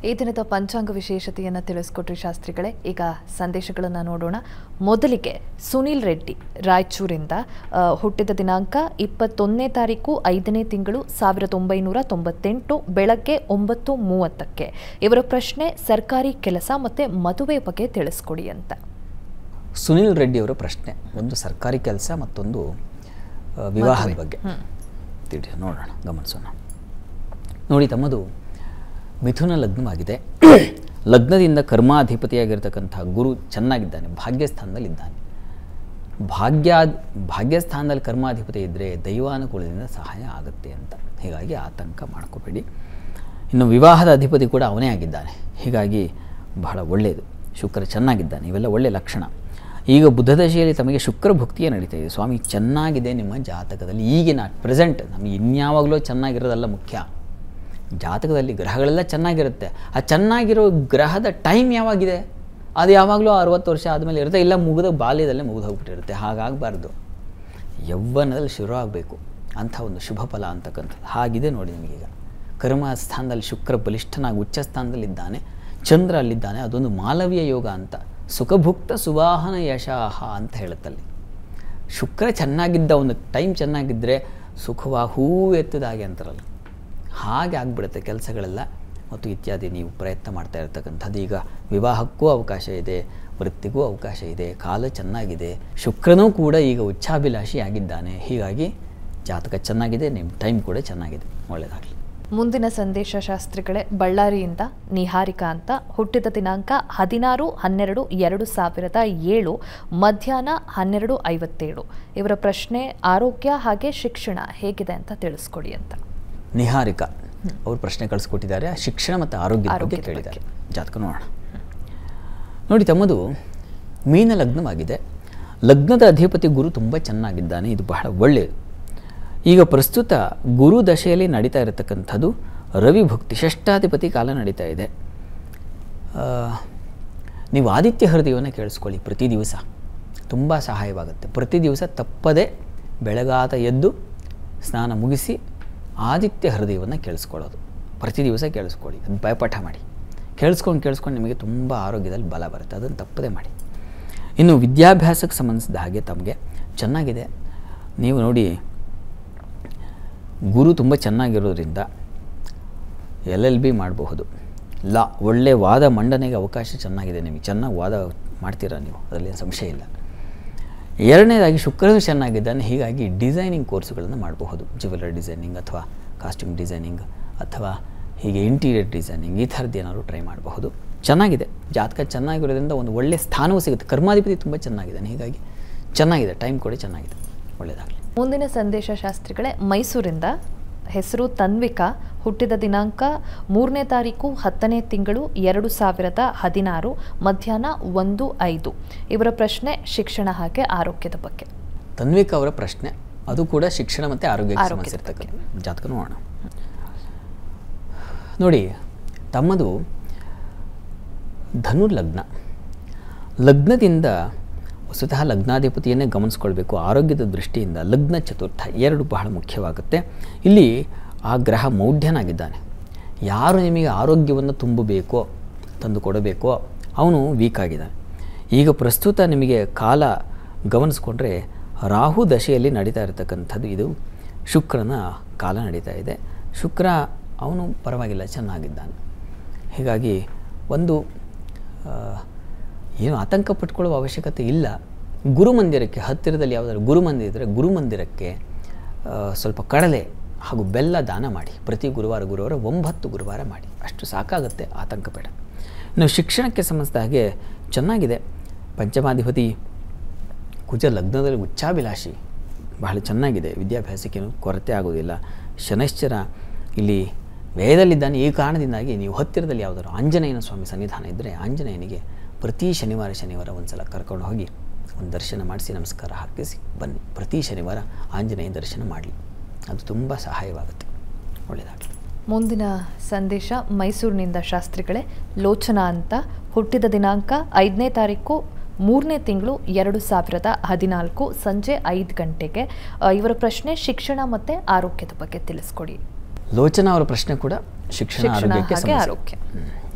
ಈ ದಿನದ ಪಂಚಾಂಗ ವಿಶೇಷತೆಯನ್ನು ತಿಳಿಸ್ಕೊಟ್ರಿ ಶಾಸ್ತ್ರಿಗಳೇ ಈಗ ಸಂದೇಶಗಳನ್ನು ನೋಡೋಣ ಮೊದಲಿಗೆ ಸುನಿಲ್ ರೆಡ್ಡಿ ರಾಯಚೂರಿಂದ ಆ, ಹುಟ್ಟಿದ ದಿನಾಂಕ ಇಪ್ಪತ್ತೊಂದನೇ ತಾರೀಕು ಐದನೇ ತಿಂಗಳು ಸಾವಿರದ ಒಂಬೈನೂರ ತೊಂಬತ್ತೆಂಟು ಬೆಳಗ್ಗೆ ಒಂಬತ್ತು ಮೂವತ್ತಕ್ಕೆ ಇವರ ಪ್ರಶ್ನೆ ಸರ್ಕಾರಿ ಕೆಲಸ ಮತ್ತು ಮದುವೆ ಬಗ್ಗೆ ತಿಳಿಸ್ಕೊಡಿ ಅಂತ ಸುನಿಲ್ ರೆಡ್ಡಿ ಅವರ ಪ್ರಶ್ನೆ ಒಂದು ಸರ್ಕಾರಿ ಕೆಲಸ ಮತ್ತೊಂದು ಆ, ವಿವಾಹದ ಬಗ್ಗೆ ತಿಳಿ ನೋಡೋಣ ಗಮನಿಸೋಣ ನೋಡಿ ತಮ್ಮದು ಮಿಥುನ ಲಗ್ನವಾಗಿದೆ ಲಗ್ನದಿಂದ ಕರ್ಮಾಧಿಪತಿಯಾಗಿರ್ತಕ್ಕಂಥ ಗುರು ಚೆನ್ನಾಗಿದ್ದಾನೆ ಭಾಗ್ಯಸ್ಥಾನದಲ್ಲಿದ್ದಾನೆ ಭಾಗ್ಯ ಭಾಗ್ಯಸ್ಥಾನದಲ್ಲಿ ಕರ್ಮಾಧಿಪತಿ ಇದ್ದರೆ ದೈವಾನುಕೂಲದಿಂದ ಸಹಾಯ ಆಗುತ್ತೆ ಅಂತ ಹೀಗಾಗಿ ಆತಂಕ ಮಾಡ್ಕೋಬೇಡಿ ಇನ್ನು ವಿವಾಹದ ಅಧಿಪತಿ ಕೂಡ ಅವನೇ ಆಗಿದ್ದಾನೆ ಹೀಗಾಗಿ ಬಹಳ ಒಳ್ಳೆಯದು ಶುಕ್ರ ಚೆನ್ನಾಗಿದ್ದಾನೆ ಇವೆಲ್ಲ ಒಳ್ಳೆಯ ಲಕ್ಷಣ ಈಗ ಬುದ್ಧ ದಶೆಯಲ್ಲಿ ತಮಗೆ ಶುಕ್ರ ಭುಕ್ತಿಯೇ ನಡೀತಾ ಇದೆ ಸ್ವಾಮಿ ಚೆನ್ನಾಗಿದೆ ನಿಮ್ಮ ಜಾತಕದಲ್ಲಿ ಈಗಿನ ಪ್ರೆಸೆಂಟ್ ನಮಗೆ ಇನ್ಯಾವಾಗಲೂ ಚೆನ್ನಾಗಿರೋದಲ್ಲ ಮುಖ್ಯ ಜಾತಕದಲ್ಲಿ ಗ್ರಹಗಳೆಲ್ಲ ಚೆನ್ನಾಗಿರುತ್ತೆ ಆ ಚೆನ್ನಾಗಿರೋ ಗ್ರಹದ ಟೈಮ್ ಯಾವಾಗಿದೆ ಅದು ಯಾವಾಗಲೂ ಅರುವತ್ತು ವರ್ಷ ಆದಮೇಲೆ ಇರುತ್ತೆ ಇಲ್ಲ ಮುಗಿದ ಬಾಲ್ಯದಲ್ಲೇ ಮುಗಿದು ಹೋಗ್ಬಿಟ್ಟಿರುತ್ತೆ ಹಾಗಾಗಬಾರ್ದು ಯೌವನದಲ್ಲಿ ಶುರು ಆಗಬೇಕು ಅಂಥ ಒಂದು ಶುಭ ಫಲ ಅಂತಕ್ಕಂಥದ್ದು ಹಾಗಿದೆ ನೋಡಿ ನಿಮಗೀಗ ಕರ್ಮ ಸ್ಥಾನದಲ್ಲಿ ಶುಕ್ರ ಬಲಿಷ್ಠನಾಗಿ ಉಚ್ಚ ಸ್ಥಾನದಲ್ಲಿದ್ದಾನೆ ಚಂದ್ರ ಅಲ್ಲಿದ್ದಾನೆ ಅದೊಂದು ಮಾಲವೀಯ ಯೋಗ ಅಂತ ಸುಖಭುಕ್ತ ಸುವಾಹನ ಯಶಾಹ ಅಂತ ಹೇಳುತ್ತಲ್ಲಿ ಶುಕ್ರ ಚೆನ್ನಾಗಿದ್ದ ಒಂದು ಟೈಮ್ ಚೆನ್ನಾಗಿದ್ದರೆ ಸುಖವಾ ಹೂವು ಎತ್ತದಾಗೆ ಅಂತಾರಲ್ಲ ಹಾಗೆ ಆಗಿಬಿಡುತ್ತೆ ಕೆಲಸಗಳೆಲ್ಲ ಮತ್ತು ಇತ್ಯಾದಿ ನೀವು ಪ್ರಯತ್ನ ಮಾಡ್ತಾ ಇರ್ತಕ್ಕಂಥದ್ದು ಈಗ ವಿವಾಹಕ್ಕೂ ಅವಕಾಶ ಇದೆ ವೃತ್ತಿಗೂ ಅವಕಾಶ ಇದೆ ಕಾಲ ಚೆನ್ನಾಗಿದೆ ಶುಕ್ರನೂ ಕೂಡ ಈಗ ಉಚ್ಚಾಭಿಲಾಷಿ ಆಗಿದ್ದಾನೆ ಹೀಗಾಗಿ ಜಾತಕ ಚೆನ್ನಾಗಿದೆ ನಿಮ್ಮ ಟೈಮ್ ಕೂಡ ಚೆನ್ನಾಗಿದೆ ಒಳ್ಳೆಯದಾಗಲಿ ಮುಂದಿನ ಸಂದೇಶ ಶಾಸ್ತ್ರಿಗಳೇ ಬಳ್ಳಾರಿಯಿಂದ ನಿಹಾರಿಕಾ ಅಂತ ಹುಟ್ಟಿದ ದಿನಾಂಕ ಹದಿನಾರು ಹನ್ನೆರಡು ಎರಡು ಸಾವಿರದ ಏಳು ಮಧ್ಯಾಹ್ನ ಹನ್ನೆರಡು ಐವತ್ತೇಳು ಇವರ ಪ್ರಶ್ನೆ ಆರೋಗ್ಯ ಹಾಗೆ ಶಿಕ್ಷಣ ಹೇಗಿದೆ ಅಂತ ತಿಳಿಸ್ಕೊಡಿ ಅಂತ ನಿಹಾರಿಕಾ ಅವರು ಪ್ರಶ್ನೆ ಕಳಿಸ್ಕೊಟ್ಟಿದ್ದಾರೆ ಶಿಕ್ಷಣ ಮತ್ತು ಆರೋಗ್ಯದ ಬಗ್ಗೆ ಆರೋಗ್ಯದ ಕೇಳಿದ್ದಾರೆ ಜಾತಕ ನೋಡೋಣ ನೋಡಿ ತಮ್ಮದು ಮೀನ ಲಗ್ನವಾಗಿದೆ ಲಗ್ನದ ಅಧಿಪತಿ ಗುರು ತುಂಬ ಚೆನ್ನಾಗಿದ್ದಾನೆ ಇದು ಬಹಳ ಒಳ್ಳೆಯದು ಈಗ ಪ್ರಸ್ತುತ ಗುರು ದಶೆಯಲ್ಲಿ ನಡೀತಾ ಇರತಕ್ಕಂಥದ್ದು ರವಿ ಭಕ್ತಿ ಷಷ್ಠಾಧಿಪತಿ ಕಾಲ ನಡೀತಾ ಇದೆ ಆ, ನೀವು ಆದಿತ್ಯ ಹೃದಯವನ್ನು ಕೇಳಿಸ್ಕೊಳ್ಳಿ ಪ್ರತಿ ದಿವಸ ತುಂಬ ಸಹಾಯವಾಗುತ್ತೆ ಪ್ರತಿ ದಿವಸ ತಪ್ಪದೆ ಬೆಳಗಾತ ಎದ್ದು ಸ್ನಾನ ಮುಗಿಸಿ ಆದಿತ್ಯ ಹೃದಯವನ್ನು ಕೇಳಿಸ್ಕೊಳ್ಳೋದು ಪ್ರತಿ ದಿವಸ ಕೇಳಿಸ್ಕೊಳ್ಳಿ ಅದು ಭಯಪಾಠ ಮಾಡಿ ಕೇಳಿಸ್ಕೊಂಡು ಕೇಳಿಸ್ಕೊಂಡು ನಿಮಗೆ ತುಂಬ ಆರೋಗ್ಯದಲ್ಲಿ ಬಲ ಬರುತ್ತೆ ಅದನ್ನು ತಪ್ಪದೆ ಮಾಡಿ ಇನ್ನು ವಿದ್ಯಾಭ್ಯಾಸಕ್ಕೆ ಸಂಬಂಧಿಸಿದ ಹಾಗೆ ತಮಗೆ ಚೆನ್ನಾಗಿದೆ ನೀವು ನೋಡಿ ಗುರು ತುಂಬ ಚೆನ್ನಾಗಿರೋದ್ರಿಂದ ಎಲ್ ಎಲ್ ಬಿ ಮಾಡಬಹುದು ಲಾ ಒಳ್ಳೆ ವಾದ ಮಂಡನೆಗೆ ಅವಕಾಶ ಚೆನ್ನಾಗಿದೆ ನಿಮಗೆ ಚೆನ್ನಾಗಿ ವಾದ ಮಾಡ್ತೀರಾ ನೀವು ಅದರಲ್ಲಿ ಸಂಶಯ ಇಲ್ಲ ಎರಡನೇದಾಗಿ ಶುಕ್ರನು ಚೆನ್ನಾಗಿದ್ದಾನೆ ಹೀಗಾಗಿ ಡಿಸೈನಿಂಗ್ ಕೋರ್ಸುಗಳನ್ನು ಮಾಡಬಹುದು ಜ್ಯುವೆಲರಿ ಡಿಸೈನಿಂಗ್ ಅಥವಾ ಕಾಸ್ಟ್ಯೂಮ್ ಡಿಸೈನಿಂಗ್ ಅಥವಾ ಹೀಗೆ ಇಂಟೀರಿಯರ್ ಡಿಸೈನಿಂಗ್ ಈ ಥರದ್ದು ಏನಾದ್ರು ಟ್ರೈ ಮಾಡಬಹುದು ಚೆನ್ನಾಗಿದೆ ಜಾತಕ ಚೆನ್ನಾಗಿರೋದ್ರಿಂದ ಒಂದು ಒಳ್ಳೆಯ ಸ್ಥಾನವೂ ಸಿಗುತ್ತೆ ಕರ್ಮಾಧಿಪತಿ ತುಂಬ ಚೆನ್ನಾಗಿದ್ದಾನೆ ಹೀಗಾಗಿ ಚೆನ್ನಾಗಿದೆ ಟೈಮ್ ಕೂಡ ಚೆನ್ನಾಗಿದೆ ಒಳ್ಳೆಯದಾಗಲಿ ಮುಂದಿನ ಸಂದೇಶ ಶಾಸ್ತ್ರಿಗಳೇ ಮೈಸೂರಿಂದ ಹೆಸರು ತನ್ವಿಕಾ ಹುಟ್ಟಿದ ದಿನಾಂಕ ಮೂರನೇ ತಾರೀಕು ಹತ್ತನೇ ತಿಂಗಳು ಎರಡು ಸಾವಿರದ ಹದಿನಾರು ಮಧ್ಯಾಹ್ನ ಒಂದು ಐದು ಇವರ ಪ್ರಶ್ನೆ ಶಿಕ್ಷಣ ಹಾಗೆ ಆರೋಗ್ಯದ ಬಗ್ಗೆ ತನ್ವಿಕಾ ಅವರ ಪ್ರಶ್ನೆ ಅದು ಕೂಡ ಶಿಕ್ಷಣ ಮತ್ತು ಆರೋಗ್ಯಕ್ಕೆ ಆರೋಗ್ಯದ ಸಂಬಂಧಿಸಿರ್ತಕ್ಕಂಥ ಜಾತಕ ನೋಡೋಣ ನೋಡಿ ತಮ್ಮದು ಧನು ಲಗ್ನ ಲಗ್ನದಿಂದ ಸ್ವತಃ ಲಗ್ನಾಧಿಪತಿಯನ್ನೇ ಗಮನಿಸ್ಕೊಳ್ಬೇಕು ಆರೋಗ್ಯದ ದೃಷ್ಟಿಯಿಂದ ಲಗ್ನ ಚತುರ್ಥ ಎರಡು ಬಹಳ ಮುಖ್ಯವಾಗುತ್ತೆ ಇಲ್ಲಿ ಆ ಗ್ರಹ ಮೌಢ್ಯನಾಗಿದ್ದಾನೆ ಯಾರು ನಿಮಗೆ ಆರೋಗ್ಯವನ್ನು ತುಂಬಬೇಕೋ ತಂದು ಕೊಡಬೇಕೋ ಅವನು ವೀಕ್ ಆಗಿದ್ದಾನೆ ಈಗ ಪ್ರಸ್ತುತ ನಿಮಗೆ ಕಾಲ ಗಮನಿಸ್ಕೊಂಡ್ರೆ ರಾಹು ದಶೆಯಲ್ಲಿ ನಡೀತಾ ಇರತಕ್ಕಂಥದ್ದು ಇದು ಶುಕ್ರನ ಕಾಲ ನಡೀತಾ ಇದೆ ಶುಕ್ರ ಅವನು ಪರವಾಗಿಲ್ಲ ಚೆನ್ನಾಗಿದ್ದಾನೆ ಹೀಗಾಗಿ ಒಂದು ಆ, ಏನು ಆತಂಕ ಪಟ್ಕೊಳ್ಳುವ ಅವಶ್ಯಕತೆ ಇಲ್ಲ ಗುರುಮಂದಿರಕ್ಕೆ ಹತ್ತಿರದಲ್ಲಿ ಯಾವುದಾದ್ರು ಗುರುಮಂದಿರ ಇದ್ದರೆ ಗುರುಮಂದಿರಕ್ಕೆ ಆ, ಸ್ವಲ್ಪ ಕಡಲೆ ಹಾಗೂ ಬೆಲ್ಲ ದಾನ ಮಾಡಿ ಪ್ರತಿ ಗುರುವಾರ ಗುರುವಾರ ಒಂಬತ್ತು ಗುರುವಾರ ಮಾಡಿ ಅಷ್ಟು ಸಾಕಾಗುತ್ತೆ ಆತಂಕ ಬೇಡ ಇನ್ನು ಶಿಕ್ಷಣಕ್ಕೆ ಸಂಬಂಧಿಸಿದ ಹಾಗೆ ಚೆನ್ನಾಗಿದೆ ಪಂಚಮಾಧಿಪತಿ ಕುಜ ಲಗ್ನದಲ್ಲಿ ಉಚ್ಚಾಭಿಲಾಷಿ ಬಹಳ ಚೆನ್ನಾಗಿದೆ ವಿದ್ಯಾಭ್ಯಾಸಕ್ಕೇನು ಕೊರತೆ ಆಗೋದಿಲ್ಲ ಶನೈಶ್ಚರ ಇಲ್ಲಿ ವ್ಯಯದಲ್ಲಿದ್ದಾನೆ ಈ ಕಾರಣದಿಂದಾಗಿ ನೀವು ಹತ್ತಿರದಲ್ಲಿ ಯಾವುದಾದ್ರು ಆಂಜನೇಯನ ಸ್ವಾಮಿ ಸನ್ನಿಧಾನ ಇದ್ದರೆ ಆಂಜನೇಯನಿಗೆ ಪ್ರತಿ ಶನಿವಾರ ಶನಿವಾರ ಒಂದು ಸಲ ಕರ್ಕೊಂಡು ಹೋಗಿ ಒಂದು ದರ್ಶನ ಮಾಡಿಸಿ ನಮಸ್ಕಾರ ಹಾಕಿಸಿ ಬನ್ನಿ ಪ್ರತಿ ಶನಿವಾರ ಆಂಜನೇಯ ದರ್ಶನ ಮಾಡಲಿ ಅದು ತುಂಬ ಸಹಾಯವಾಗುತ್ತೆ ಒಳ್ಳೆಯದಾಗಲಿ ಮುಂದಿನ ಸಂದೇಶ ಮೈಸೂರಿನಿಂದ ಶಾಸ್ತ್ರಿಗಳೇ ಲೋಚನಾ ಅಂತ ಹುಟ್ಟಿದ ದಿನಾಂಕ ಐದನೇ ತಾರೀಕು ಮೂರನೇ ತಿಂಗಳು ಎರಡು ಸಾವಿರದ ಹದಿನಾಲ್ಕು ಸಂಜೆ ಐದು ಗಂಟೆಗೆ ಆ, ಇವರ ಪ್ರಶ್ನೆ ಶಿಕ್ಷಣ ಮತ್ತು ಆರೋಗ್ಯದ ಬಗ್ಗೆ ತಿಳಿಸ್ಕೊಡಿ ಲೋಚನಾ ಅವರ ಪ್ರಶ್ನೆ ಕೂಡ ಶಿಕ್ಷಣ ಶಿಕ್ಷಣ ಆರೋಗ್ಯಕ್ಕೆ ಹಾಗೆ ಸಂಬಂಧಿಸಿದ- ಆರೋಗ್ಯ. ಹ್ಮ್.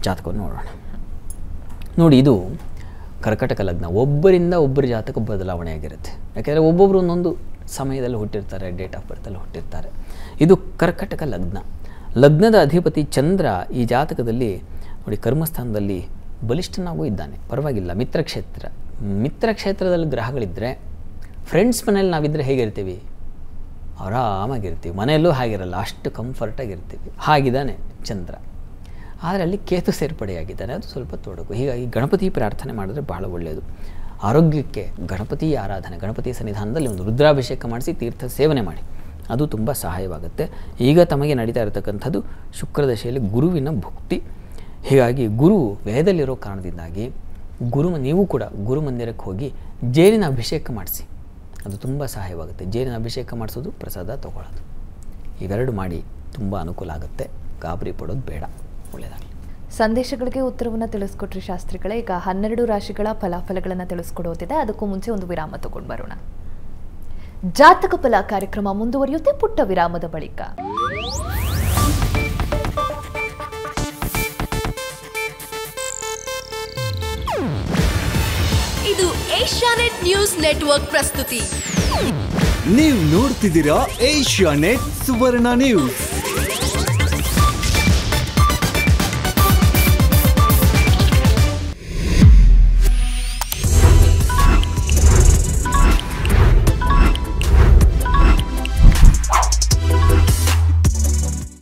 ಜಾತಕವನ್ನು ನೋಡೋಣ ನೋಡಿ ಇದು ಕರ್ಕಟಕ ಲಗ್ನ ಒಬ್ಬರಿಂದ ಒಬ್ಬರ ಜಾತಕ ಬದಲಾವಣೆ ಆಗಿರುತ್ತೆ ಯಾಕೆಂದರೆ ಒಬ್ಬೊಬ್ಬರು ಒಂದೊಂದು ಸಮಯದಲ್ಲಿ ಹುಟ್ಟಿರ್ತಾರೆ ಡೇಟ್ ಆಫ್ ಬರ್ತಲ್ಲಿ ಹುಟ್ಟಿರ್ತಾರೆ ಇದು ಕರ್ಕಟಕ ಲಗ್ನ ಲಗ್ನದ ಅಧಿಪತಿ ಚಂದ್ರ ಈ ಜಾತಕದಲ್ಲಿ ನೋಡಿ ಕರ್ಮಸ್ಥಾನದಲ್ಲಿ ಬಲಿಷ್ಠನಾಗೂ ಇದ್ದಾನೆ ಪರವಾಗಿಲ್ಲ ಮಿತ್ರಕ್ಷೇತ್ರ ಮಿತ್ರಕ್ಷೇತ್ರದಲ್ಲಿ ಗ್ರಹಗಳಿದ್ದರೆ ಫ್ರೆಂಡ್ಸ್ ಮನೇಲಿ ನಾವಿದ್ದರೆ ಹೇಗಿರ್ತೀವಿ ಆರಾಮಾಗಿರ್ತೀವಿ ಮನೆಯಲ್ಲೂ ಹಾಗಿರಲ್ಲ ಅಷ್ಟು ಕಂಫರ್ಟಾಗಿರ್ತೀವಿ ಹಾಗಿದ್ದಾನೆ ಚಂದ್ರ ಆದರೆ ಅಲ್ಲಿ ಕೇತು ಸೇರ್ಪಡೆಯಾಗಿದ್ದಾನೆ ಅದು ಸ್ವಲ್ಪ ತೊಡಕು ಹೀಗಾಗಿ ಗಣಪತಿ ಪ್ರಾರ್ಥನೆ ಮಾಡಿದ್ರೆ ಬಹಳ ಒಳ್ಳೆಯದು ಆರೋಗ್ಯಕ್ಕೆ ಗಣಪತಿ ಆರಾಧನೆ ಗಣಪತಿ ಸನ್ನಿಧಾನದಲ್ಲಿ ಒಂದು ರುದ್ರಾಭಿಷೇಕ ಮಾಡಿಸಿ ತೀರ್ಥ ಸೇವನೆ ಮಾಡಿ ಅದು ತುಂಬ ಸಹಾಯವಾಗುತ್ತೆ ಈಗ ತಮಗೆ ನಡೀತಾ ಇರತಕ್ಕಂಥದ್ದು ಶುಕ್ರದಶೆಯಲ್ಲಿ ಗುರುವಿನ ಭಕ್ತಿ ಹೀಗಾಗಿ ಗುರು ವ್ಯಯದಲ್ಲಿರೋ ಕಾರಣದಿಂದಾಗಿ ಗುರು ನೀವು ಕೂಡ ಗುರು ಮಂದಿರಕ್ಕೆ ಹೋಗಿ ಜೇನಿನ ಅಭಿಷೇಕ ಮಾಡಿಸಿ ಅದು ತುಂಬ ಸಹಾಯವಾಗುತ್ತೆ ಜೇನಿನ ಅಭಿಷೇಕ ಮಾಡಿಸೋದು ಪ್ರಸಾದ ತಗೊಳ್ಳೋದು ಇವೆರಡು ಮಾಡಿ ತುಂಬ ಅನುಕೂಲ ಆಗುತ್ತೆ ಗಾಬರಿ ಪಡೋದು ಬೇಡ ಒಳ್ಳೆಯದಾಗಲಿ ಸಂದೇಶಗಳಿಗೆ ಉತ್ತರವನ್ನು ತಿಳಿಸ್ಕೊಟ್ರಿ ಶಾಸ್ತ್ರಿಗಳೇ ಈಗ ಹನ್ನೆರಡು ರಾಶಿಗಳ ಫಲಾಫಲಗಳನ್ನು ತಿಳಿಸ್ಕೊಡೋದಿದೆ ಅದಕ್ಕೂ ಮುಂಚೆ ಒಂದು ವಿರಾಮ ತಗೊಂಡು ಬರೋಣ ಜಾತಕ ಫಲ ಕಾರ್ಯಕ್ರಮ ಮುಂದುವರಿಯುತ್ತೆ ಪುಟ್ಟ ವಿರಾಮದ ಬಳಿಕ ಇದು ಏಷ್ಯಾನೆಟ್ ನ್ಯೂಸ್ ನೆಟ್ವರ್ಕ್ ಪ್ರಸ್ತುತಿ ನೀವು ನೋಡ್ತಿದ್ದೀರಾ ಏಷ್ಯಾ ನೆಟ್ ಸುವರ್ಣ ನ್ಯೂಸ್